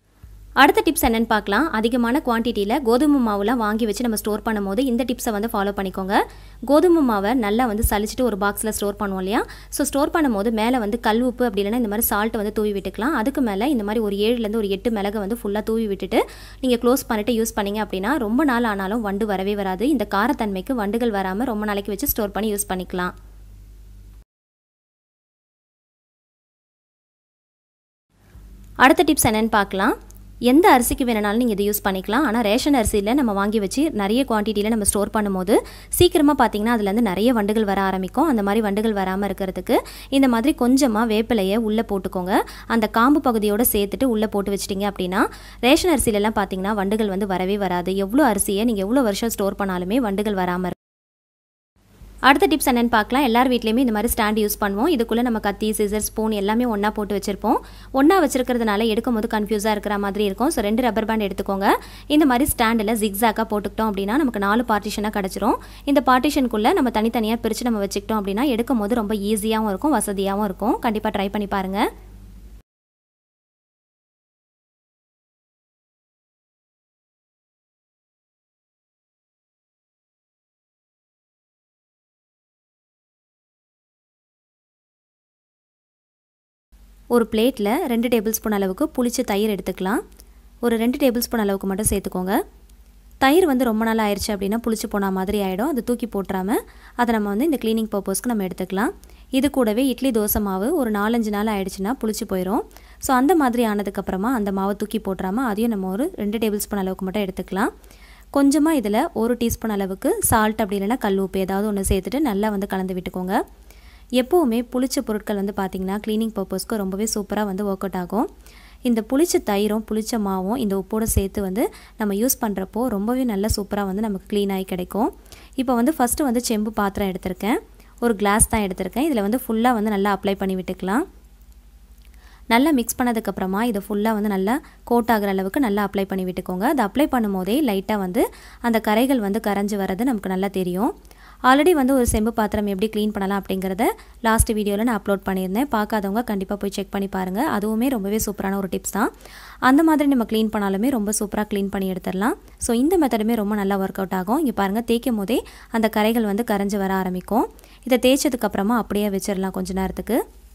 அடுத்த டிப்ஸ் என்னென்னு பார்க்கலாம் அதிகமான குவான்டிட்டியில் கோதுமை மாவுலாம் வாங்கி வச்சு நம்ம ஸ்டோர் பண்ணும்போது இந்த டிப்ஸை வந்து ஃபாலோ பண்ணிக்கோங்க கோதுமை மாவை நல்லா வந்து சலிச்சிட்டு ஒரு பாக்ஸில் ஸ்டோர் பண்ணுவோம் இல்லையா ஸோ ஸ்டோர் பண்ணும்போது மேலே வந்து கல் உப்பு அப்படி இல்லைன்னா இந்த மாதிரி சால்ட் வந்து தூவி விட்டுக்கலாம் அதுக்கு மேலே இந்த மாதிரி ஒரு ஏழுலேருந்து ஒரு எட்டு மிளகு வந்து ஃபுல்லாக தூவி விட்டுட்டு நீங்கள் க்ளோஸ் பண்ணிவிட்டு யூஸ் பண்ணிங்க அப்படின்னா ரொம்ப நாள் ஆனாலும் வண்டு வரவே வராது இந்த காரத்தன்மைக்கு வண்டுகள் வராமல் ரொம்ப நாளைக்கு வச்சு ஸ்டோர் பண்ணி யூஸ் பண்ணிக்கலாம் அடுத்த டிப்ஸ் என்னென்னு பார்க்கலாம் எந்த அரிசிக்கு வேணுனாலும் நீங்கள் இதை யூஸ் பண்ணிக்கலாம் ஆனால் ரேஷன் அரிசியில் நம்ம வாங்கி வச்சு நிறைய குவான்டிட்டியில் நம்ம ஸ்டோர் பண்ணும்போது சீக்கிரமாக பார்த்தீங்கன்னா அதுலேருந்து நிறைய வண்டுகள் வர ஆரம்பிக்கும் அந்த மாதிரி வண்டுகள் வராமல் இருக்கிறதுக்கு இந்த மாதிரி கொஞ்சமாக வேப்பிலையை உள்ளே போட்டுக்கோங்க அந்த காம்பு பகுதியோடு சேர்த்துட்டு உள்ளே போட்டு வச்சிட்டிங்க அப்படின்னா ரேஷன் அரிசியிலலாம் பார்த்தீங்கன்னா வண்டுகள் வந்து வரவே வராது எவ்வளோ அரிசியை நீங்கள் எவ்வளோ வருஷம் ஸ்டோர் பண்ணாலுமே வண்டுகள் வராமல் இருக்கும் அடுத்த டிப்ஸ் என்னென்னு பார்க்கலாம் எல்லார் வீட்லேயுமே இந்த மாதிரி ஸ்டாண்ட் யூஸ் பண்ணுவோம் இதுக்குள்ளே நம்ம கத்தி சிசர் ஸ்பூன் எல்லாமே ஒன்றா போட்டு வச்சுருப்போம் ஒன்றா வச்சிருக்கிறதுனால எடுக்கும் போது கன்ஃபியூஸாக இருக்கிற மாதிரி இருக்கும் ஸோ ரெண்டு ரப்பர் பேண்ட் எடுத்துக்கோங்க இந்த மாதிரி ஸ்டாண்டில் ஜிக்ஸாக்காக போட்டுக்கிட்டோம் அப்படின்னா நமக்கு நாலு பார்ட்டிஷனாக கிடச்சிரும் இந்த பார்ட்டிஷனுக்குள்ளே நம்ம தனித்தனியாக பிரித்து நம்ம வச்சுக்கிட்டோம் அப்படின்னா எடுக்கும் போது ரொம்ப ஈஸியாகவும் இருக்கும் வசதியாகவும் இருக்கும் கண்டிப்பாக ட்ரை பண்ணி பாருங்கள் ஒரு பிளேட்டில் ரெண்டு டேபிள் ஸ்பூன் அளவுக்கு புளிச்ச தயிர் எடுத்துக்கலாம் ஒரு ரெண்டு டேபிள் ஸ்பூன் அளவுக்கு மட்டும் சேர்த்துக்கோங்க தயிர் வந்து ரொம்ப நாள் ஆயிடுச்சு அப்படின்னா புளிச்சு போன மாதிரி ஆகிடும் அதை தூக்கி போட்டுறாமல் அதை நம்ம வந்து இந்த க்ளீனிங் பர்பஸ்க்கு நம்ம எடுத்துக்கலாம் இது கூடவே இட்லி தோசை மாவு ஒரு நாலஞ்சு நாள் ஆயிடுச்சுன்னா புளிச்சு போயிடும் ஸோ அந்த மாதிரி ஆனதுக்கப்புறமா அந்த மாவை தூக்கி போட்டுறாமல் அதையும் நம்ம ஒரு ரெண்டு டேபிள் ஸ்பூன் அளவுக்கு மட்டும் எடுத்துக்கலாம் கொஞ்சமாக இதில் ஒரு டீஸ்பூன் அளவுக்கு சால்ட் அப்படி இல்லைன்னா கல் உப்பு ஏதாவது ஒன்று சேர்த்துட்டு நல்லா வந்து கலந்து விட்டுக்கோங்க எப்போவுமே புளிச்ச பொருட்கள் வந்து பார்த்திங்கன்னா க்ளீனிங் பர்பஸ்க்கு ரொம்பவே சூப்பராக வந்து ஒர்க் அவுட் ஆகும் இந்த புளிச்ச தயிரும் புளிச்ச மாவும் இந்த உப்போடு சேர்த்து வந்து நம்ம யூஸ் பண்ணுறப்போ ரொம்பவே நல்ல சூப்பராக வந்து நமக்கு க்ளீன் ஆகி கிடைக்கும் இப்போ வந்து ஃபஸ்ட்டு வந்து செம்பு பாத்திரம் எடுத்திருக்கேன் ஒரு கிளாஸ் தான் எடுத்திருக்கேன் இதில் வந்து ஃபுல்லாக வந்து நல்லா அப்ளை பண்ணி விட்டுக்கலாம் நல்லா மிக்ஸ் பண்ணதுக்கப்புறமா இதை ஃபுல்லாக வந்து நல்லா கோட் ஆகிற அளவுக்கு நல்லா அப்ளை பண்ணி விட்டுக்கோங்க அதை அப்ளை பண்ணும்போதே லைட்டாக வந்து அந்த கரைகள் வந்து கரைஞ்சி வர்றது நமக்கு நல்லா தெரியும் ஆல்ரெடி வந்து ஒரு செம்பு பாத்திரம் எப்படி க்ளீன் பண்ணலாம் அப்படிங்கிறத லாஸ்ட் வீடியோவில் நான் அப்லோட் பண்ணியிருந்தேன் பார்க்காதவங்க கண்டிப்பாக போய் செக் பண்ணி பாருங்கள் அதுவுமே ரொம்பவே சூப்பரான ஒரு டிப்ஸ் தான் அந்த மாதிரி நம்ம க்ளீன் பண்ணாலுமே ரொம்ப சூப்பராக க்ளீன் பண்ணி எடுத்துடலாம் ஸோ இந்த மெத்தடுமே ரொம்ப நல்லா ஒர்க் அவுட் ஆகும் இங்கே பாருங்கள் தேய்க்கும் போதே அந்த கரைகள் வந்து கரைஞ்சி வர ஆரம்பிக்கும் இதை தேய்ச்சதுக்கப்புறமா அப்படியே வச்சிடலாம் கொஞ்ச நேரத்துக்கு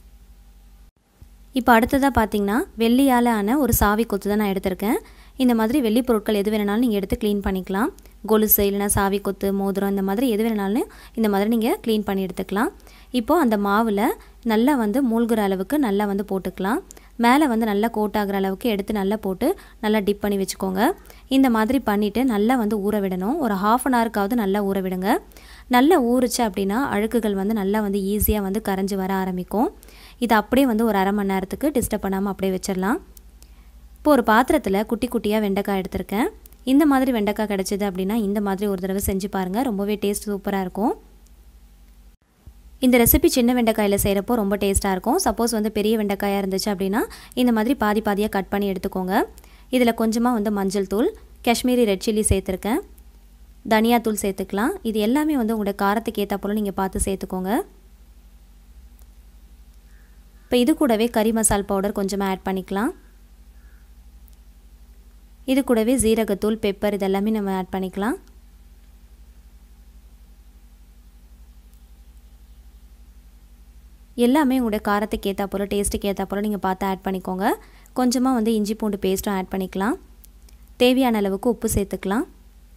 இப்போ அடுத்ததாக பார்த்தீங்கன்னா வெள்ளியால் ஆன ஒரு சாவி கொத்து தான் நான் எடுத்திருக்கேன் இந்த மாதிரி வெள்ளி பொருட்கள் எது வேணுனாலும் நீங்கள் எடுத்து க்ளீன் பண்ணிக்கலாம் கொலுசு இல்லைனா சாவி கொத்து மோதிரம் இந்த மாதிரி எது வேணுனாலும் இந்த மாதிரி நீங்கள் க்ளீன் பண்ணி எடுத்துக்கலாம் இப்போது அந்த மாவில் நல்லா வந்து மூழ்கிற அளவுக்கு நல்லா வந்து போட்டுக்கலாம் மேலே வந்து நல்லா கோட் ஆகிற அளவுக்கு எடுத்து நல்லா போட்டு நல்லா டிப் பண்ணி வச்சுக்கோங்க இந்த மாதிரி பண்ணிவிட்டு நல்லா வந்து ஊற விடணும் ஒரு ஹாஃப் அன் ஹவருக்காவது நல்லா ஊற விடுங்க நல்லா ஊறுச்சு அப்படின்னா அழுக்குகள் வந்து நல்லா வந்து ஈஸியாக வந்து கரைஞ்சி வர ஆரம்பிக்கும் இது அப்படியே வந்து ஒரு அரை மணி நேரத்துக்கு டிஸ்டர்ப் பண்ணாமல் அப்படியே வச்சிடலாம் இப்போ ஒரு பாத்திரத்தில் குட்டி குட்டியாக வெண்டைக்காய் எடுத்திருக்கேன் இந்த மாதிரி வெண்டைக்காய் கிடச்சிது அப்படின்னா இந்த மாதிரி ஒரு தடவை செஞ்சு பாருங்கள் ரொம்பவே டேஸ்ட் சூப்பராக இருக்கும் இந்த ரெசிபி சின்ன வெண்டைக்காயில் செய்கிறப்போ ரொம்ப டேஸ்ட்டாக இருக்கும் சப்போஸ் வந்து பெரிய வெண்டைக்காயாக இருந்துச்சு அப்படின்னா இந்த மாதிரி பாதி பாதியாக கட் பண்ணி எடுத்துக்கோங்க இதில் கொஞ்சமாக வந்து மஞ்சள் தூள் காஷ்மீரி ரெட் சில்லி சேர்த்துருக்கேன் தனியாத்தூள் சேர்த்துக்கலாம் இது எல்லாமே வந்து உங்களோட காரத்துக்கு ஏற்ற போல் நீங்கள் பார்த்து சேர்த்துக்கோங்க இப்போ இது கூடவே கறி மசால் பவுடர் கொஞ்சமாக ஆட் பண்ணிக்கலாம் இது கூடவே ஜீரகத்தூள் பெப்பர் இதெல்லாமே நம்ம ஆட் பண்ணிக்கலாம் எல்லாமே உங்களுடைய காரத்துக்கு ஏற்றா போல் டேஸ்ட்டுக்கு ஏற்றா போல் நீங்கள் பார்த்து ஆட் பண்ணிக்கோங்க கொஞ்சமாக வந்து இஞ்சி பூண்டு பேஸ்ட்டும் ஆட் பண்ணிக்கலாம் தேவையான அளவுக்கு உப்பு சேர்த்துக்கலாம்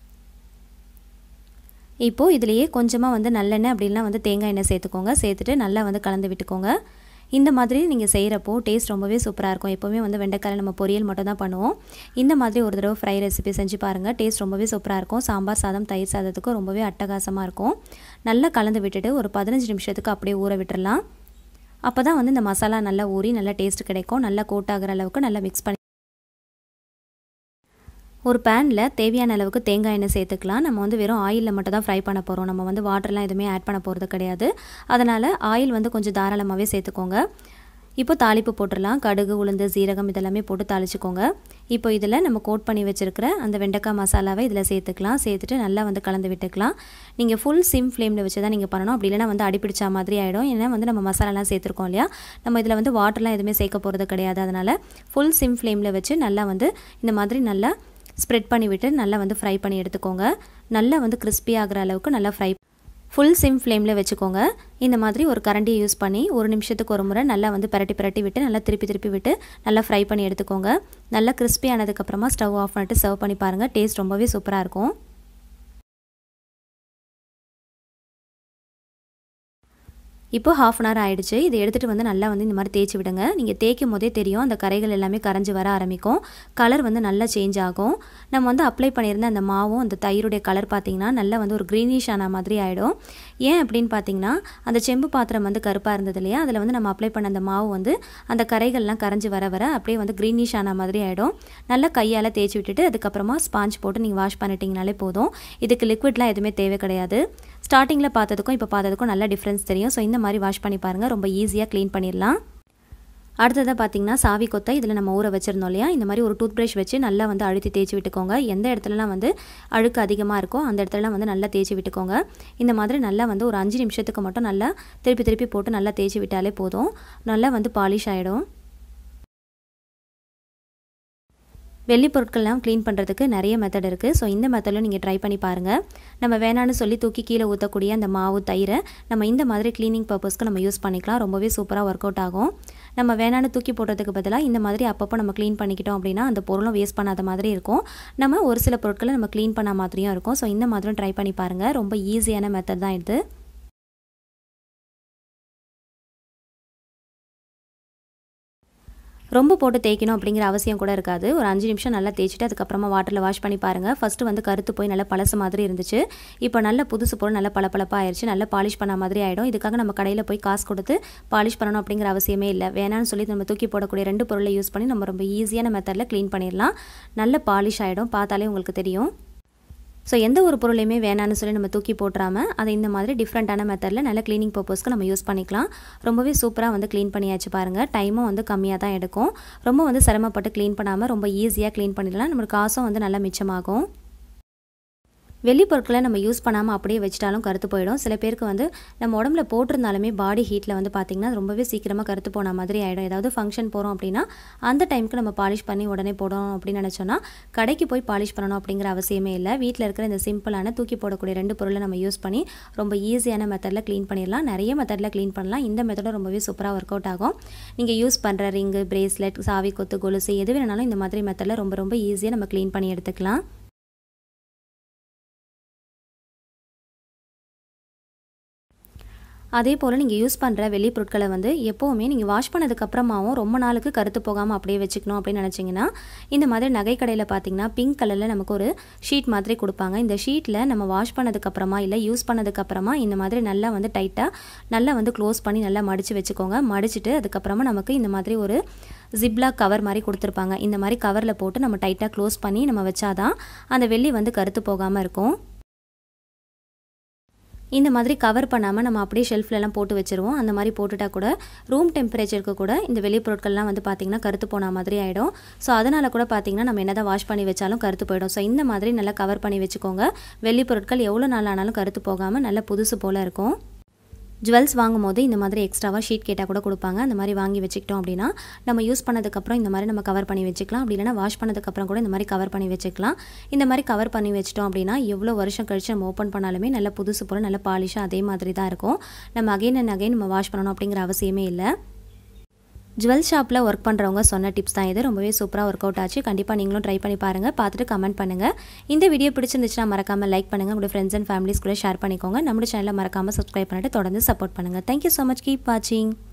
இப்போது இதுலேயே கொஞ்சமாக வந்து நல்லெண்ணெய் அப்படின்னா வந்து தேங்காய் எண்ணெய் சேர்த்துக்கோங்க சேர்த்துட்டு நல்லா வந்து கலந்து விட்டுக்கோங்க இந்த மாதிரி நீங்கள் செய்கிறப்போ டேஸ்ட் ரொம்பவே சூப்பராக இருக்கும் எப்போவுமே வந்து வெண்டைக்காயில் நம்ம பொரியல் மட்டும் தான் பண்ணுவோம் இந்த மாதிரி ஒரு தடவை ஃப்ரை ரெசிபி செஞ்சு பாருங்கள் டேஸ்ட் ரொம்பவே சூப்பராக இருக்கும் சாம்பார் சாதம் தயிர் சாதத்துக்கும் ரொம்பவே அட்டகாசமாக இருக்கும் நல்லா கலந்து விட்டுட்டு ஒரு பதினஞ்சு நிமிஷத்துக்கு அப்படியே ஊற விட்டுறலாம் அப்போ தான் வந்து இந்த மசாலா நல்லா ஊறி நல்லா டேஸ்ட் கிடைக்கும் நல்லா கோட் ஆகிற அளவுக்கு நல்லா மிக்ஸ் பண்ணி ஒரு பேனில் தேவையான அளவுக்கு தேங்காய் எண்ணெய் சேர்த்துக்கலாம் நம்ம வந்து வெறும் ஆயிலில் மட்டும் தான் ஃப்ரை பண்ண போகிறோம் நம்ம வந்து வாட்டர்லாம் எதுவுமே ஆட் பண்ண போகிறது கிடையாது அதனால் ஆயில் வந்து கொஞ்சம் தாராளமாகவே சேர்த்துக்கோங்க இப்போ தாளிப்பு போட்டுடலாம் கடுகு உளுந்து சீரகம் இதெல்லாமே போட்டு தாளிச்சுக்கோங்க இப்போ இதில் நம்ம கோட் பண்ணி வச்சுருக்கிற அந்த வெண்டைக்காய் மசாலாவை இதில் சேர்த்துக்கலாம் சேர்த்துட்டு நல்லா வந்து கலந்து விட்டுக்கலாம் நீங்கள் ஃபுல் சிம் ஃப்ளேமில் வச்சு தான் நீங்கள் பண்ணணும் அப்படி இல்லைனா வந்து அடிப்பிடிச்ச மாதிரி ஆகிடும் ஏன்னா வந்து நம்ம மசாலாலாம் சேர்த்துருக்கோம் இல்லையா நம்ம இதில் வந்து வாட்டர்லாம் எதுவுமே சேர்க்க போகிறது கிடையாது அதனால் ஃபுல் சிம் ஃப்ளேமில் வச்சு நல்லா வந்து இந்த மாதிரி நல்லா ஸ்ப்ரெட் பண்ணி விட்டு நல்லா வந்து ஃப்ரை பண்ணி எடுத்துக்கோங்க நல்லா வந்து கிறிஸ்பி ஆகிற அளவுக்கு நல்லா ஃப்ரை ஃபுல் சிம் ஃப்ளேமில் வச்சுக்கோங்க இந்த மாதிரி ஒரு கரண்டியை யூஸ் பண்ணி ஒரு நிமிஷத்துக்கு ஒரு முறை நல்லா வந்து பரட்டி பரட்டி விட்டு நல்லா திருப்பி திருப்பி விட்டு நல்லா ஃப்ரை பண்ணி எடுத்துக்கோங்க நல்லா கிறிஸ்பி ஆனதுக்கப்புறமா ஸ்டவ் ஆஃப் பண்ணிட்டு சர்வ் பண்ணி பாருங்கள் டேஸ்ட் ரொம்பவே சூப்பராக இருக்கும் இப்போ ஹாஃப் அன் ஹவர் ஆகிடுச்சு இதை எடுத்துகிட்டு வந்து நல்லா வந்து இந்த மாதிரி தேய்ச்சி விடுங்க நீங்கள் தேய்க்கும் போதே தெரியும் அந்த கரைகள் எல்லாமே கரைஞ்சி வர ஆரம்பிக்கும் கலர் வந்து நல்லா சேஞ்ச் ஆகும் நம்ம வந்து அப்ளை பண்ணியிருந்த அந்த மாவும் அந்த தயிருடைய கலர் பார்த்திங்கன்னா நல்லா வந்து ஒரு க்ரீனிஷ் ஆன மாதிரி ஆகிடும் ஏன் அப்படின்னு பார்த்தீங்கன்னா அந்த செம்பு பாத்திரம் வந்து கருப்பாக இருந்தது இல்லையா அதில் வந்து நம்ம அப்ளை பண்ண அந்த மாவு வந்து அந்த கரைகள்லாம் கரைஞ்சி வர வர அப்படியே வந்து க்ரீனிஷ் ஆன மாதிரி ஆகிடும் நல்லா கையால் தேய்ச்சி விட்டுட்டு அதுக்கப்புறமா ஸ்பாஞ்ச் போட்டு நீங்கள் வாஷ் பண்ணிட்டீங்கனாலே போதும் இதுக்கு லிக்விட்லாம் எதுவுமே தேவை கிடையாது ஸ்டார்டிங்கில் பார்த்ததுக்கும் இப்போ பார்த்ததுக்கும் நல்ல டிஃப்ரென்ஸ் தெரியும் ஸோ இந்த மாதிரி வாஷ் பண்ணி பாருங்கள் ரொம்ப ஈஸியாக க்ளீன் பண்ணிடலாம் அடுத்ததாக பார்த்தீங்கன்னா சாவி கொத்தை இதில் நம்ம ஊற வச்சுருந்தோம் இல்லையா இந்த மாதிரி ஒரு டூத் ப்ரஷ் வச்சு நல்லா வந்து அழுத்தி தேய்ச்சி விட்டுக்கோங்க எந்த இடத்துலலாம் வந்து அழுக்கு அதிகமாக இருக்கோ அந்த இடத்துலலாம் வந்து நல்லா தேய்ச்சி விட்டுக்கோங்க இந்த மாதிரி நல்லா வந்து ஒரு அஞ்சு நிமிஷத்துக்கு மட்டும் நல்லா திருப்பி திருப்பி போட்டு நல்லா தேய்ச்சி விட்டாலே போதும் நல்லா வந்து பாலிஷ் ஆகிடும் வெள்ளி பொருட்கள்லாம் க்ளீன் பண்ணுறதுக்கு நிறைய மெத்தட் இருக்குது ஸோ இந்த மெத்தடில் நீங்கள் ட்ரை பண்ணி பாருங்கள் நம்ம வேணான்னு சொல்லி தூக்கி கீழே ஊற்றக்கூடிய அந்த மாவு தயிரை நம்ம இந்த மாதிரி க்ளீனிங் பர்பஸ்க்கு நம்ம யூஸ் பண்ணிக்கலாம் ரொம்பவே சூப்பராக ஒர்க் அவுட் ஆகும் நம்ம வேணான்னு தூக்கி போடுறதுக்கு பதிலாக இந்த மாதிரி அப்பப்போ நம்ம க்ளீன் பண்ணிக்கிட்டோம் அப்படின்னா அந்த பொருளும் வேஸ்ட் பண்ணாத மாதிரி இருக்கும் நம்ம ஒரு சில பொருட்களை நம்ம க்ளீன் பண்ண மாதிரியும் இருக்கும் ஸோ இந்த மாதிரியும் ட்ரை பண்ணி பாருங்கள் ரொம்ப ஈஸியான மெத்தட் தான் இது ரொம்ப போட்டு தேய்க்கணும் அப்படிங்கிற அவசியம் கூட இருக்காது ஒரு அஞ்சு நிமிஷம் நல்லா தேய்ச்சிட்டு அதுக்கப்புறமா வாட்டரில் வாஷ் பண்ணி பாருங்கள் ஃபஸ்ட்டு வந்து கருத்து போய் நல்லா பழசு மாதிரி இருந்துச்சு இப்போ நல்ல புதுசு பொருள் நல்ல பளபளப்பாக ஆயிடுச்சு நல்லா பாலிஷ் பண்ண மாதிரி ஆகிடும் இதுக்காக நம்ம கடையில் போய் காசு கொடுத்து பாலிஷ் பண்ணணும் அப்படிங்கிற அவசியமே இல்லை வேணான்னு சொல்லி நம்ம தூக்கி போடக்கூடிய ரெண்டு பொருளை யூஸ் பண்ணி நம்ம ரொம்ப ஈஸியான மெத்தடில் க்ளீன் பண்ணிடலாம் நல்ல பாலிஷ் ஆகிடும் பார்த்தாலே உங்களுக்கு தெரியும் ஸோ எந்த ஒரு பொருளையுமே வேணான்னு சொல்லி நம்ம தூக்கி போட்டுறாமல் அதை இந்த மாதிரி டிஃப்ரெண்ட்டான மெத்தடில் நல்ல க்ளீனிங் பர்பஸ்க்கு நம்ம யூஸ் பண்ணிக்கலாம் ரொம்பவே சூப்பராக வந்து க்ளீன் பண்ணியாச்சு பாருங்கள் டைமும் வந்து கம்மியாக தான் எடுக்கும் ரொம்ப வந்து சிரமப்பட்டு க்ளீன் பண்ணாமல் ரொம்ப ஈஸியாக க்ளீன் பண்ணிடலாம் நம்மளுக்கு காசும் வந்து நல்லா மிச்சமாகும் வெள்ளி பொருட்களை நம்ம யூஸ் பண்ணாமல் அப்படியே வச்சிட்டாலும் கருத்து போயிடும் சில பேருக்கு வந்து நம்ம உடம்புல போட்டிருந்தாலுமே பாடி ஹீட்டில் வந்து பார்த்திங்கன்னா ரொம்பவே சீக்கிரமாக கருத்து போன மாதிரி ஆகிடும் ஏதாவது ஃபங்க்ஷன் போகிறோம் அப்படின்னா அந்த டைமுக்கு நம்ம பாலிஷ் பண்ணி உடனே போடணும் அப்படின்னு நினச்சோன்னா கடைக்கு போய் பாலிஷ் பண்ணணும் அப்படிங்கிற அவசியமே இல்லை வீட்டில் இருக்கிற இந்த சிம்பிளான தூக்கி போடக்கூடிய ரெண்டு பொருளை நம்ம யூஸ் பண்ணி ரொம்ப ஈஸியான மெத்தடில் க்ளீன் பண்ணிடலாம் நிறைய மெத்தடில் க்ளீன் பண்ணலாம் இந்த மெத்தடும் ரொம்பவே சூப்பராக ஒர்க் அவுட் ஆகும் நீங்கள் யூஸ் பண்ணுற ரிங்கு பிரேஸ்லெட் சாவி கொத்து கொலுசு எது வேணாலும் இந்த மாதிரி மெத்தடில் ரொம்ப ரொம்ப ஈஸியாக நம்ம க்ளீன் பண்ணி எடுத்துக்கலாம் அதே போல் நீங்கள் யூஸ் பண்ணுற வெளி பொருட்களை வந்து எப்போவுமே நீங்கள் வாஷ் பண்ணதுக்கப்புறமாவும் ரொம்ப நாளுக்கு கருத்து போகாமல் அப்படியே வச்சுக்கணும் அப்படின்னு நினச்சிங்கன்னா இந்த மாதிரி நகை கடையில் பார்த்தீங்கன்னா பிங்க் கலரில் நமக்கு ஒரு ஷீட் மாதிரி கொடுப்பாங்க இந்த ஷீட்டில் நம்ம வாஷ் பண்ணதுக்கப்புறமா இல்லை யூஸ் பண்ணதுக்கப்புறமா இந்த மாதிரி நல்லா வந்து டைட்டாக நல்லா வந்து க்ளோஸ் பண்ணி நல்லா மடித்து வச்சுக்கோங்க மடிச்சுட்டு அதுக்கப்புறமா நமக்கு இந்த மாதிரி ஒரு ஜிப்லாக் கவர் மாதிரி கொடுத்துருப்பாங்க இந்த மாதிரி கவரில் போட்டு நம்ம டைட்டாக க்ளோஸ் பண்ணி நம்ம வச்சாதான் அந்த வெள்ளி வந்து கருத்து போகாமல் இருக்கும் இந்த மாதிரி கவர் பண்ணாமல் நம்ம அப்படியே ஷெல்ஃப்லலாம் போட்டு வச்சுருவோம் அந்த மாதிரி போட்டுட்டா கூட ரூம் டெம்பரேச்சருக்கு கூட இந்த வெளி பொருட்கள்லாம் வந்து பார்த்திங்கன்னா கருத்து போன மாதிரி ஆகிடும் ஸோ அதனால் கூட பார்த்திங்கன்னா நம்ம என்ன தான் வாஷ் பண்ணி வச்சாலும் கருத்து போயிடும் ஸோ இந்த மாதிரி நல்லா கவர் பண்ணி வச்சுக்கோங்க வெள்ளி பொருட்கள் எவ்வளோ நாள் ஆனாலும் கருத்து போகாமல் நல்லா புதுசு போல் இருக்கும் ஜுவல்ஸ் வாங்கும் போது இந்த மாதிரி எக்ஸ்ட்ராவாக ஷீட் கேட்டால் கூட கொடுப்பாங்க அந்த மாதிரி வாங்கி வச்சுக்கிட்டோம் அப்படின்னா நம்ம யூஸ் பண்ணதுக்கப்புறம் இந்த மாதிரி நம்ம கவர் பண்ணி வச்சுக்கலாம் அப்படி இல்லைனா வாஷ் பண்ணதுக்கப்புறம் கூட இந்த மாதிரி கவர் பண்ணி வச்சுக்கலாம் இந்த மாதிரி கவர் பண்ணி வச்சிட்டோம் அப்படின்னா எவ்வளோ வருஷம் கழிச்சு நம்ம ஓப்பன் பண்ணாலுமே நல்ல புதுசு போல் நல்ல பாலிஷாக அதே மாதிரி தான் இருக்கும் நம்ம அகைன் அண்ட் அகைன் நம்ம வாஷ் பண்ணணும் அப்படிங்கிற அவசியமே இல்லை ஜுவல் ஷாப்பில் ஒர்க் பண்ணுறவங்க சொன்ன டிப்ஸ் தான் இது ரொம்பவே சூப்பராக ஒர்க் அவுட் ஆச்சு கண்டிப்பாக நீங்களும் ட்ரை பண்ணி பாருங்கள் பார்த்துட்டு கமெண்ட் பண்ணுங்கள் இந்த வீடியோ பிடிச்சிருந்துச்சுன்னா மறக்காமல் லைக் பண்ணுங்கள் உங்களோட ஃப்ரெண்ட்ஸ் அண்ட் ஃபேமிலிஸ் கூட ஷேர் பண்ணிக்கோங்க நம்மளோட சேனலை மறக்காமல் சப்ஸ்கிரைப் பண்ணிட்டு தொடர்ந்து சப்போர்ட் பண்ணுங்கள் தேங்க்யூ ஸோ மச் கீப் வாட்சிங்